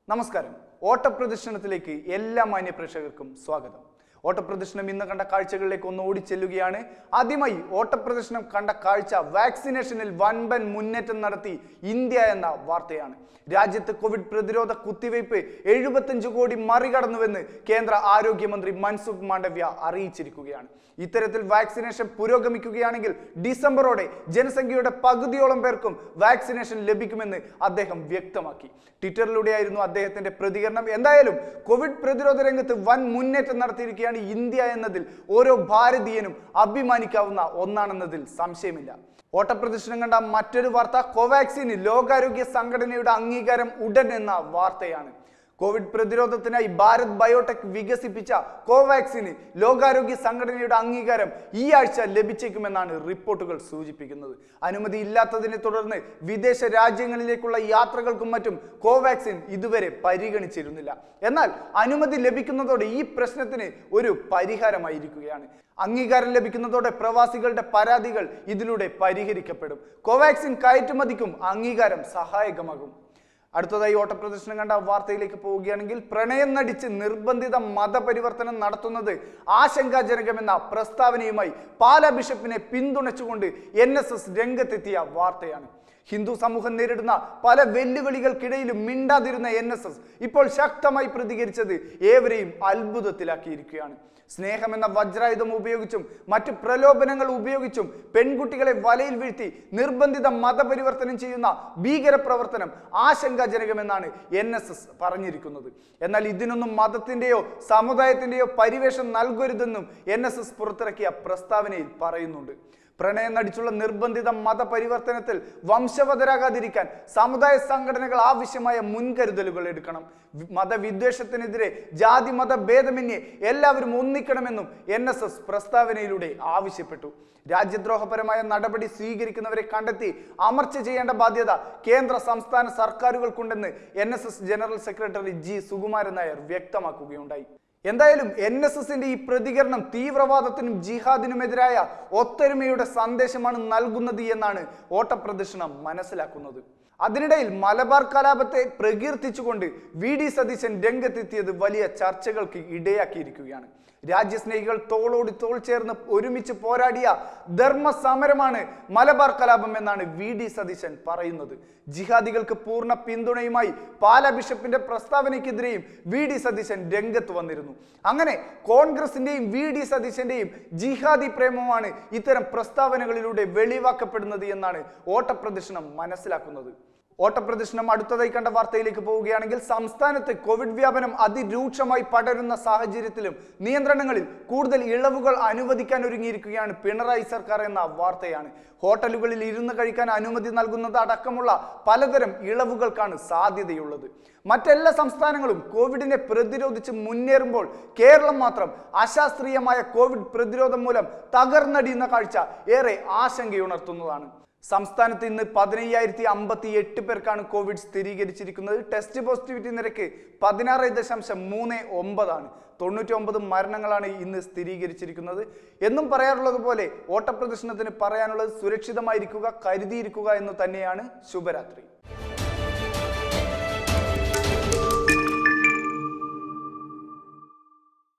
നമസ്കാരം ഓട്ടപ്രദർശനത്തിലേക്ക് എല്ലാ മാന്യ പ്രേക്ഷകർക്കും സ്വാഗതം ഓട്ടപ്രദർശനം ഇന്ന് കണ്ട കാഴ്ചകളിലേക്ക് ഒന്ന് ഓടിച്ചെല്ലുകയാണ് ആദ്യമായി ഓട്ടപ്രദർശനം കണ്ട കാഴ്ച വാക്സിനേഷനിൽ വൻപൻ മുന്നേറ്റം നടത്തി ഇന്ത്യ എന്ന വാർത്തയാണ് രാജ്യത്ത് കോവിഡ് പ്രതിരോധ കുത്തിവയ്പ് എഴുപത്തഞ്ച് കോടി മറികടന്നുവെന്ന് കേന്ദ്ര ആരോഗ്യമന്ത്രി മൻസുഖ് മാണ്ഡവ്യ അറിയിച്ചിരിക്കുകയാണ് ഇത്തരത്തിൽ വാക്സിനേഷൻ പുരോഗമിക്കുകയാണെങ്കിൽ ഡിസംബറോടെ ജനസംഖ്യയുടെ പകുതിയോളം പേർക്കും വാക്സിനേഷൻ ലഭിക്കുമെന്ന് അദ്ദേഹം വ്യക്തമാക്കി ട്വിറ്ററിലൂടെയായിരുന്നു അദ്ദേഹത്തിന്റെ പ്രതികരണം എന്തായാലും കോവിഡ് പ്രതിരോധ രംഗത്ത് വൻ മുന്നേറ്റം നടത്തിയിരിക്കുകയാണ് ഇന്ത്യ എന്നതിൽ ഓരോ ഭാരതീയനും അഭിമാനിക്കാവുന്ന ഒന്നാണെന്നതിൽ സംശയമില്ല ഓട്ടപ്രദർശനം കണ്ട മറ്റൊരു വാർത്ത കോവാക്സിന് ലോകാരോഗ്യ സംഘടനയുടെ അംഗീകാരം ഉടൻ എന്ന വാർത്തയാണ് കോവിഡ് പ്രതിരോധത്തിനായി ഭാരത് ബയോടെക് വികസിപ്പിച്ച കോവാക്സിന് ലോകാരോഗ്യ സംഘടനയുടെ അംഗീകാരം ഈ ആഴ്ച ലഭിച്ചേക്കുമെന്നാണ് റിപ്പോർട്ടുകൾ സൂചിപ്പിക്കുന്നത് അനുമതി ഇല്ലാത്തതിനെ തുടർന്ന് വിദേശ രാജ്യങ്ങളിലേക്കുള്ള യാത്രകൾക്കും മറ്റും കോവാക്സിൻ ഇതുവരെ പരിഗണിച്ചിരുന്നില്ല എന്നാൽ അനുമതി ലഭിക്കുന്നതോടെ ഈ പ്രശ്നത്തിന് ഒരു പരിഹാരമായിരിക്കുകയാണ് അംഗീകാരം ലഭിക്കുന്നതോടെ പ്രവാസികളുടെ പരാതികൾ ഇതിലൂടെ പരിഹരിക്കപ്പെടും കോവാക്സിൻ കയറ്റുമതിക്കും അംഗീകാരം സഹായകമാകും അടുത്തതായി ഓട്ടപ്രദർശനം കണ്ട വാർത്തയിലേക്ക് പോവുകയാണെങ്കിൽ പ്രണയം നടിച്ച് നിർബന്ധിത മതപരിവർത്തനം നടത്തുന്നത് ആശങ്കാജനകമെന്ന പ്രസ്താവനയുമായി പാലാ ബിഷപ്പിനെ പിന്തുണച്ചുകൊണ്ട് എൻ എസ് എസ് രംഗത്തെത്തിയ വാർത്തയാണ് ഹിന്ദു സമൂഹം നേരിടുന്ന പല വെല്ലുവിളികൾക്കിടയിലും മിണ്ടാതിരുന്ന എൻ എസ് എസ് ഇപ്പോൾ ശക്തമായി പ്രതികരിച്ചത് ഏവരെയും അത്ഭുതത്തിലാക്കിയിരിക്കുകയാണ് സ്നേഹം എന്ന വജ്രായുധം ഉപയോഗിച്ചും മറ്റു പ്രലോഭനങ്ങൾ ഉപയോഗിച്ചും പെൺകുട്ടികളെ വലയിൽ വീഴ്ത്തി നിർബന്ധിത മതപരിവർത്തനം ചെയ്യുന്ന ഭീകര പ്രവർത്തനം ആശങ്കാജനകമെന്നാണ് എൻ എസ് എസ് പറഞ്ഞിരിക്കുന്നത് എന്നാൽ ഇതിനൊന്നും മതത്തിന്റെയോ സമുദായത്തിന്റെയോ പരിവേഷം നൽകരുതെന്നും എൻ എസ് എസ് പുറത്തിറക്കിയ പ്രസ്താവനയിൽ പറയുന്നുണ്ട് പ്രണയം നടിച്ചുള്ള നിർബന്ധിത മതപരിവർത്തനത്തിൽ വംശവതരാകാതിരിക്കാൻ സമുദായ സംഘടനകൾ ആവശ്യമായ മുൻകരുതലുകൾ എടുക്കണം വി- മതവിദ്വേഷത്തിനെതിരെ ജാതി മത ഭേദമന്യേ എല്ലാവരും ഒന്നിക്കണമെന്നും എൻ എസ് എസ് പ്രസ്താവനയിലൂടെ ആവശ്യപ്പെട്ടു രാജ്യദ്രോഹപരമായ നടപടി സ്വീകരിക്കുന്നവരെ കണ്ടെത്തി അമർച്ച ചെയ്യേണ്ട ബാധ്യത കേന്ദ്ര സംസ്ഥാന സർക്കാരുകൾക്കുണ്ടെന്ന് N S S general secretary G Sukumaran Nair വ്യക്തമാക്കുകയുണ്ടായി എന്തായാലും എൻ എസ് എസിന്റെ ഈ പ്രതികരണം തീവ്രവാദത്തിനും ജിഹാദിനുമെതിരായ ഒത്തൊരുമയുടെ സന്ദേശമാണ് നൽകുന്നത് എന്നാണ് ഓട്ടപ്രദർശനം മനസ്സിലാക്കുന്നത് അതിനിടയിൽ മലബാർ കലാപത്തെ പ്രകീർത്തിച്ചുകൊണ്ട് വി ഡി സതീശൻ രംഗത്തെത്തിയത് വലിയ ചർച്ചകൾക്ക് ഇടയാക്കിയിരിക്കുകയാണ് രാജ്യസ്നേഹികൾ തോളോട് തോൾ ചേർന്ന് ഒരുമിച്ച് പോരാടിയ ധർമ്മ സമരമാണ് മലബാർ കലാപം എന്നാണ് വി ഡി സതീശൻ പറയുന്നത് ജിഹാദികൾക്ക് പൂർണ്ണ പിന്തുണയുമായി പാലാ ബിഷപ്പിന്റെ പ്രസ്താവനയ്ക്കെതിരെയും വി ഡി സതീശൻ രംഗത്ത് വന്നിരുന്നു അങ്ങനെ കോൺഗ്രസിന്റെയും വി ഡി സതീശന്റെയും ജിഹാദി പ്രേമമാണ് ഇത്തരം പ്രസ്താവനകളിലൂടെ വെളിവാക്കപ്പെടുന്നത് എന്നാണ് ഓട്ടപ്രദർശനം മനസ്സിലാക്കുന്നത് ഓട്ടപ്രദർശനം അടുത്തതായി കണ്ട വാർത്തയിലേക്ക് പോവുകയാണെങ്കിൽ സംസ്ഥാനത്ത് കോവിഡ് വ്യാപനം അതിരൂക്ഷമായി പടരുന്ന സാഹചര്യത്തിലും നിയന്ത്രണങ്ങളിൽ കൂടുതൽ ഇളവുകൾ അനുവദിക്കാൻ ഒരുങ്ങിയിരിക്കുകയാണ് പിണറായി സർക്കാർ എന്ന വാർത്തയാണ് ഹോട്ടലുകളിൽ ഇരുന്ന് കഴിക്കാൻ അനുമതി നൽകുന്നത് അടക്കമുള്ള പലതരം ഇളവുകൾക്കാണ് സാധ്യതയുള്ളത് മറ്റെല്ലാ സംസ്ഥാനങ്ങളും കോവിഡിനെ പ്രതിരോധിച്ച് മുന്നേറുമ്പോൾ കേരളം മാത്രം അശാസ്ത്രീയമായ കോവിഡ് പ്രതിരോധം മൂലം തകർന്നടിയുന്ന കാഴ്ച ഏറെ ആശങ്കയുണർത്തുന്നതാണ് സംസ്ഥാനത്ത് ഇന്ന് പതിനയ്യായിരത്തി അമ്പത്തി എട്ട് പേർക്കാണ് കോവിഡ് സ്ഥിരീകരിച്ചിരിക്കുന്നത് ടെസ്റ്റ് പോസിറ്റിവിറ്റി നിരക്ക് പതിനാറ് ദശാംശം മൂന്ന് ഒമ്പതാണ് തൊണ്ണൂറ്റി ഒമ്പത് മരണങ്ങളാണ് ഇന്ന് സ്ഥിരീകരിച്ചിരിക്കുന്നത് എന്നും പറയാറുള്ളത് പോലെ ഓട്ടപ്രദർശനത്തിന് പറയാനുള്ളത് സുരക്ഷിതമായിരിക്കുക കരുതിയിരിക്കുക എന്ന് തന്നെയാണ് ശുഭരാത്രി